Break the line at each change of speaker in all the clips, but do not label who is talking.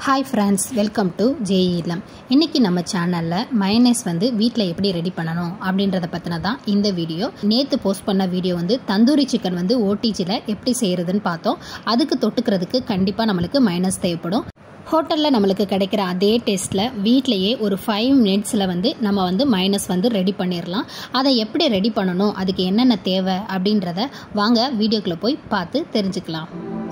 hi friends welcome to J E இல்லம் இன்றைக்கி நம்ம சேனலில் மயனேஸ் வந்து வீட்டில் எப்படி ரெடி பண்ணணும் அப்படின்றத பற்றின தான் இந்த வீடியோ நேற்று போஸ்ட் பண்ண வீடியோ வந்து தந்தூரி சிக்கன் வந்து ஓடிஜியில் எப்படி செய்கிறதுன்னு பார்த்தோம் அதுக்கு தொட்டுக்கிறதுக்கு கண்டிப்பாக நம்மளுக்கு மைனஸ் தேவைப்படும் ஹோட்டலில் நம்மளுக்கு கிடைக்கிற அதே டேஸ்ட்டில் வீட்லேயே ஒரு ஃபைவ் மினிட்ஸில் வந்து நம்ம வந்து மைனஸ் வந்து ரெடி பண்ணிடலாம் அதை எப்படி ரெடி பண்ணணும் அதுக்கு என்னென்ன தேவை அப்படின்றத வாங்க வீடியோக்குள்ளே போய் பார்த்து தெரிஞ்சுக்கலாம்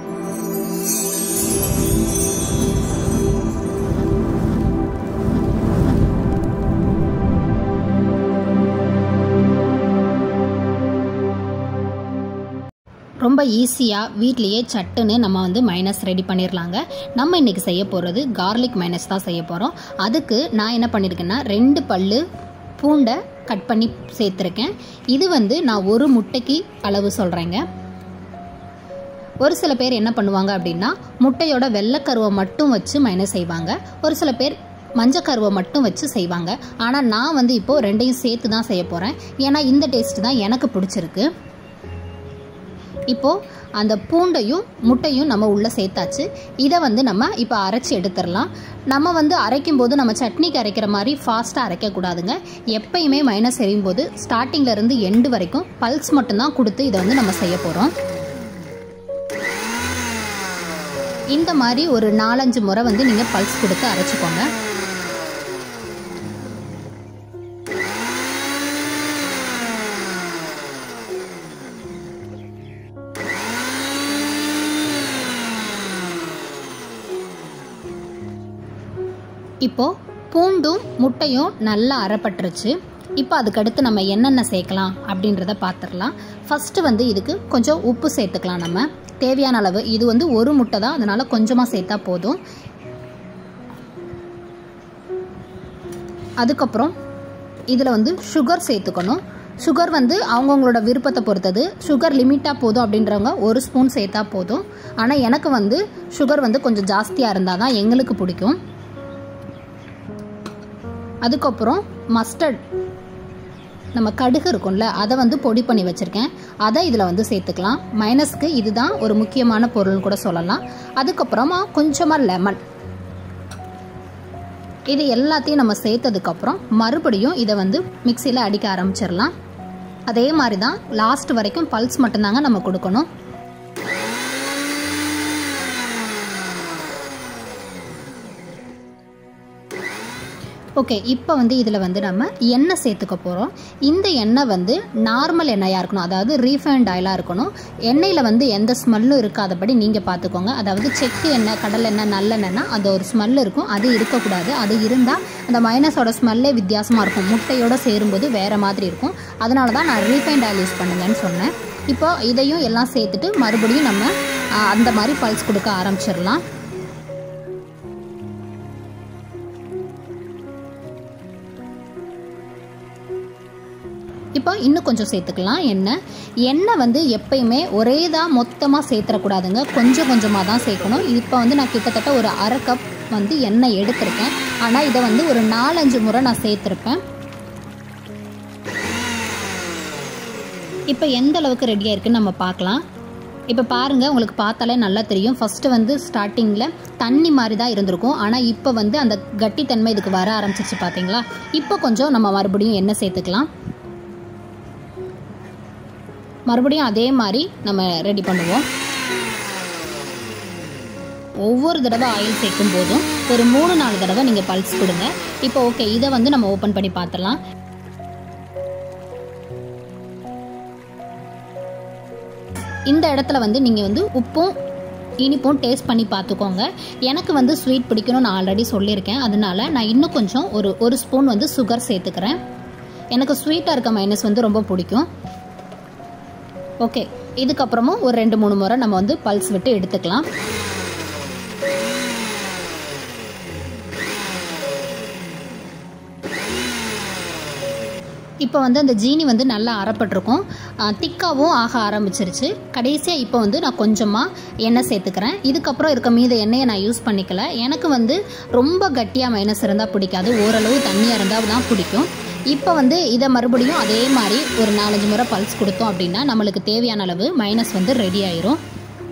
ரொம்ப ஈஸியாக வீட்லேயே சட்டுன்னு நம்ம வந்து மைனஸ் ரெடி பண்ணிடலாங்க நம்ம இன்றைக்கி செய்ய போகிறது கார்லிக் மைனஸ் தான் செய்ய போகிறோம் அதுக்கு நான் என்ன பண்ணியிருக்கேன்னா ரெண்டு பல்லு பூண்டை கட் பண்ணி சேர்த்துருக்கேன் இது வந்து நான் ஒரு முட்டைக்கு அளவு சொல்கிறேங்க ஒரு சில பேர் என்ன பண்ணுவாங்க அப்படின்னா முட்டையோட வெள்ளைக்கருவை மட்டும் வச்சு மைனஸ் செய்வாங்க ஒரு சில பேர் மஞ்சக்கருவை மட்டும் வச்சு செய்வாங்க ஆனால் நான் வந்து இப்போது ரெண்டையும் சேர்த்து தான் செய்ய போகிறேன் ஏன்னா இந்த டேஸ்ட் தான் எனக்கு பிடிச்சிருக்கு இப்போது அந்த பூண்டையும் முட்டையும் நம்ம உள்ளே சேர்த்தாச்சு இதை வந்து நம்ம இப்போ அரைச்சி எடுத்துடலாம் நம்ம வந்து அரைக்கும் போது நம்ம சட்னிக்கு அரைக்கிற மாதிரி ஃபாஸ்ட்டாக அரைக்கக்கூடாதுங்க எப்பயுமே மைனஸ் எரியும் போது ஸ்டார்டிங்லேருந்து எண்டு வரைக்கும் பல்ஸ் மட்டும்தான் கொடுத்து இதை வந்து நம்ம செய்ய போகிறோம் இந்த மாதிரி ஒரு நாலஞ்சு முறை வந்து நீங்கள் பல்ஸ் கொடுத்து அரைச்சிக்கோங்க இப்போது பூண்டும் முட்டையும் நல்லா அரைப்பட்டுருச்சு இப்போ அதுக்கடுத்து நம்ம என்னென்ன சேர்க்கலாம் அப்படின்றத பார்த்துடலாம் ஃபஸ்ட்டு வந்து இதுக்கு கொஞ்சம் உப்பு சேர்த்துக்கலாம் நம்ம தேவையான அளவு இது வந்து ஒரு முட்டை தான் அதனால் கொஞ்சமாக சேர்த்தா போதும் அதுக்கப்புறம் இதில் வந்து சுகர் சேர்த்துக்கணும் சுகர் வந்து அவங்கவுங்களோட விருப்பத்தை பொறுத்தது சுகர் லிமிட்டாக போதும் அப்படின்றவங்க ஒரு ஸ்பூன் சேர்த்தா போதும் ஆனால் எனக்கு வந்து சுகர் வந்து கொஞ்சம் ஜாஸ்தியாக இருந்தால் தான் எங்களுக்கு பிடிக்கும் அதுக்கப்புறம் மஸ்டர்ட் நம்ம கடுகு இருக்கும்ல அதை வந்து பொடி பண்ணி வச்சுருக்கேன் அதை இதில் வந்து சேர்த்துக்கலாம் மைனஸ்க்கு இதுதான் ஒரு முக்கியமான பொருள் கூட சொல்லலாம் அதுக்கப்புறமா கொஞ்சமாக லெமன் இது எல்லாத்தையும் நம்ம சேர்த்ததுக்கப்புறம் மறுபடியும் இதை வந்து மிக்சியில் அடிக்க ஆரம்பிச்சிடலாம் அதே மாதிரி தான் லாஸ்ட் வரைக்கும் பல்ஸ் மட்டும்தாங்க நம்ம கொடுக்கணும் ஓகே இப்போ வந்து இதில் வந்து நம்ம எண்ணெய் சேர்த்துக்க போகிறோம் இந்த எண்ணெய் வந்து நார்மல் எண்ணெயாக இருக்கணும் அதாவது ரீஃபைண்ட் ஆயிலாக இருக்கணும் எண்ணெயில் வந்து எந்த ஸ்மெல்லும் இருக்காதபடி நீங்கள் பார்த்துக்கோங்க அதாவது செக்கு எண்ணெய் கடல் எண்ணெய் நல்லெண்ணெய்னா அது ஒரு ஸ்மெல் இருக்கும் அது இருக்கக்கூடாது அது இருந்தால் அந்த மைனஸோட ஸ்மெல்லே வித்தியாசமாக இருக்கும் முட்டையோடு சேரும்போது வேறு மாதிரி இருக்கும் அதனால தான் நான் ரீஃபைண்ட் ஆயில் யூஸ் பண்ணுங்கன்னு சொன்னேன் இப்போ இதையும் எல்லாம் சேர்த்துட்டு மறுபடியும் நம்ம அந்த மாதிரி பல்ஸ் கொடுக்க ஆரம்பிச்சிடலாம் இப்போ இன்னும் கொஞ்சம் சேர்த்துக்கலாம் எண்ணெய் எண்ணெய் வந்து எப்பயுமே ஒரே தான் மொத்தமாக சேர்த்துடக்கூடாதுங்க கொஞ்சம் கொஞ்சமாக தான் சேர்க்கணும் இப்போ வந்து நான் கிட்டத்தட்ட ஒரு அரை கப் வந்து எண்ணெய் எடுத்திருக்கேன் ஆனால் இதை வந்து ஒரு நாலஞ்சு முறை நான் சேர்த்துருப்பேன் இப்போ எந்த அளவுக்கு ரெடியாக இருக்குன்னு நம்ம பார்க்கலாம் இப்போ பாருங்கள் உங்களுக்கு பார்த்தாலே நல்லா தெரியும் ஃபஸ்ட்டு வந்து ஸ்டார்டிங்கில் தண்ணி மாதிரி தான் இருந்திருக்கும் ஆனால் இப்போ வந்து அந்த கட்டித்தன்மை இதுக்கு வர ஆரம்பிச்சிச்சு பார்த்தீங்களா இப்போ கொஞ்சம் நம்ம மறுபடியும் எண்ணெய் சேர்த்துக்கலாம் மறுபடியும் அதே மாதிரி நம்ம ரெடி பண்ணுவோம் ஒவ்வொரு தடவை ஆயில் சேர்க்கும் போதும் ஒரு மூணு நாலு தடவை நீங்கள் பல்ஸ் கொடுங்க இப்போ ஓகே இதை வந்து நம்ம ஓப்பன் பண்ணி பார்த்துடலாம் இந்த இடத்துல வந்து நீங்கள் வந்து உப்பும் இனிப்பும் டேஸ்ட் பண்ணி பார்த்துக்கோங்க எனக்கு வந்து ஸ்வீட் பிடிக்கணும்னு நான் ஆல்ரெடி சொல்லியிருக்கேன் அதனால நான் இன்னும் கொஞ்சம் ஒரு ஒரு ஸ்பூன் வந்து சுகர் சேர்த்துக்கிறேன் எனக்கு ஸ்வீட்டாக இருக்க மைனஸ் வந்து ரொம்ப பிடிக்கும் ஓகே இதுக்கப்புறமும் ஒரு ரெண்டு மூணு முறை நம்ம வந்து பல்ஸ் விட்டு எடுத்துக்கலாம் இப்போ வந்து அந்த ஜீனி வந்து நல்லா அறப்பட்டிருக்கும் திக்காகவும் ஆக ஆரம்பிச்சிருச்சு கடைசியாக இப்போ வந்து நான் கொஞ்சமாக எண்ணெய் சேர்த்துக்கிறேன் இதுக்கப்புறம் இருக்க மீத எண்ணெயை நான் யூஸ் பண்ணிக்கல எனக்கு வந்து ரொம்ப கட்டியாக மைனஸ் இருந்தால் பிடிக்காது ஓரளவு தண்ணியாக இருந்தால் தான் பிடிக்கும் இப்போ வந்து இதை மறுபடியும் அதே மாதிரி ஒரு நாலஞ்சு முறை பல்ஸ் கொடுத்தோம் அப்படின்னா நம்மளுக்கு தேவையான அளவு மைனஸ் வந்து ரெடி ஆயிரும்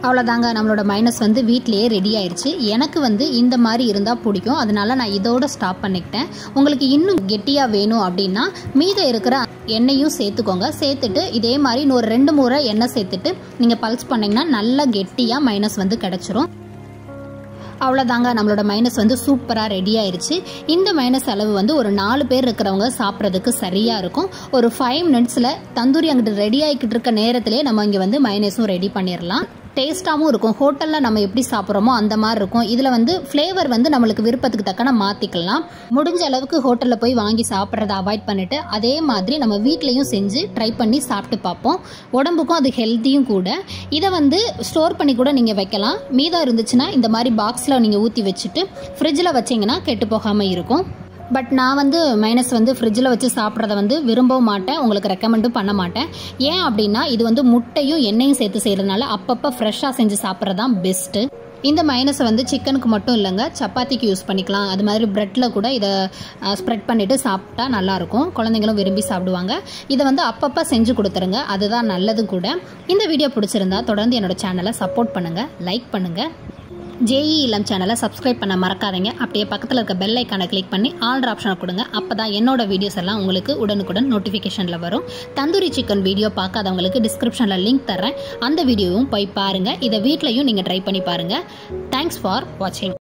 அவ்வளோதாங்க நம்மளோட மைனஸ் வந்து வீட்லேயே ரெடி ஆயிடுச்சு எனக்கு வந்து இந்த மாதிரி இருந்தால் பிடிக்கும் அதனால நான் இதோட ஸ்டாப் பண்ணிக்கிட்டேன் உங்களுக்கு இன்னும் கெட்டியாக வேணும் அப்படின்னா மீதம் இருக்கிற எண்ணெயும் சேர்த்துக்கோங்க சேர்த்துட்டு இதே மாதிரி இன்னொரு ரெண்டு முறை எண்ணெய் சேர்த்துட்டு நீங்கள் பல்ஸ் பண்ணிங்கன்னா நல்லா கெட்டியாக மைனஸ் வந்து கிடச்சிரும் அவ்வளோதாங்க நம்மளோட மைனஸ் வந்து சூப்பராக ரெடி ஆயிருச்சு இந்த மைனஸ் அளவு வந்து ஒரு நாலு பேர் இருக்கிறவங்க சாப்பிட்றதுக்கு சரியாக இருக்கும் ஒரு ஃபைவ் மினிட்ஸில் தந்தூரி அங்கிட்டு ரெடி ஆகிக்கிட்டு இருக்க நேரத்திலே நம்ம இங்கே வந்து மைனஸும் ரெடி பண்ணிடலாம் டேஸ்ட்டாகவும் இருக்கும் ஹோட்டலில் நம்ம எப்படி சாப்பிட்றோமோ அந்த மாதிரி இருக்கும் இதில் வந்து ஃப்ளேவர் வந்து நம்மளுக்கு விருப்பத்துக்கு தக்கன மாற்றிக்கலாம் முடிஞ்ச அளவுக்கு ஹோட்டலில் போய் வாங்கி சாப்பிட்றத அவாய்ட் பண்ணிவிட்டு அதே மாதிரி நம்ம வீட்லேயும் செஞ்சு ட்ரை பண்ணி சாப்பிட்டு பார்ப்போம் உடம்புக்கும் அது ஹெல்த்தியும் கூட இதை வந்து ஸ்டோர் பண்ணி கூட நீங்கள் வைக்கலாம் மீதம் இருந்துச்சுன்னா இந்த மாதிரி பாக்ஸில் நீங்கள் ஊற்றி வச்சுட்டு ஃப்ரிட்ஜில் வச்சிங்கன்னா கெட்டு போகாமல் இருக்கும் பட் நான் வந்து மைனஸ் வந்து ஃப்ரிட்ஜில் வச்சு சாப்பிட்றத வந்து விரும்பவும் மாட்டேன் உங்களுக்கு ரெக்கமெண்டும் பண்ண மாட்டேன் ஏன் அப்படின்னா இது வந்து முட்டையும் எண்ணெயும் சேர்த்து செய்கிறதுனால அப்பப்போ ஃப்ரெஷ்ஷாக செஞ்சு சாப்பிட்றது தான் பெஸ்ட்டு இந்த மைனஸை வந்து சிக்கனுக்கு மட்டும் இல்லைங்க சப்பாத்திக்கு யூஸ் பண்ணிக்கலாம் அது மாதிரி ப்ரெட்டில் கூட இதை ஸ்ப்ரெட் பண்ணிவிட்டு சாப்பிட்டா நல்லாயிருக்கும் குழந்தைங்களும் விரும்பி சாப்பிடுவாங்க இதை வந்து அப்பப்போ செஞ்சு கொடுத்துருங்க அதுதான் நல்லது கூட இந்த வீடியோ பிடிச்சிருந்தா தொடர்ந்து என்னோட சேனலை சப்போர்ட் பண்ணுங்கள் லைக் பண்ணுங்கள் ஜேஇ இளம் சேனலை சப்ஸ்கிரைப் பண்ண மறக்காதீங்க அப்படியே பக்கத்தில் இருக்க பெல் ஐக்கானை கிளிக் பண்ணி ஆல் ஆப்ஷனை கொடுங்க அப்போ தான் என்னோட வீடியோஸ் எல்லாம் உங்களுக்கு உடனுக்குடன் நோட்டிஃபிகேஷனில் வரும் தந்தூரி சிக்கன் வீடியோ பார்க்காதவங்களுக்கு டிஸ்கிரிப்ஷனில் லிங்க் தரேன் அந்த வீடியோவும் போய் பாருங்கள் இதை வீட்லையும் நீங்கள் ட்ரை பண்ணி பாருங்கள் தேங்க்ஸ் ஃபார் வாட்சிங்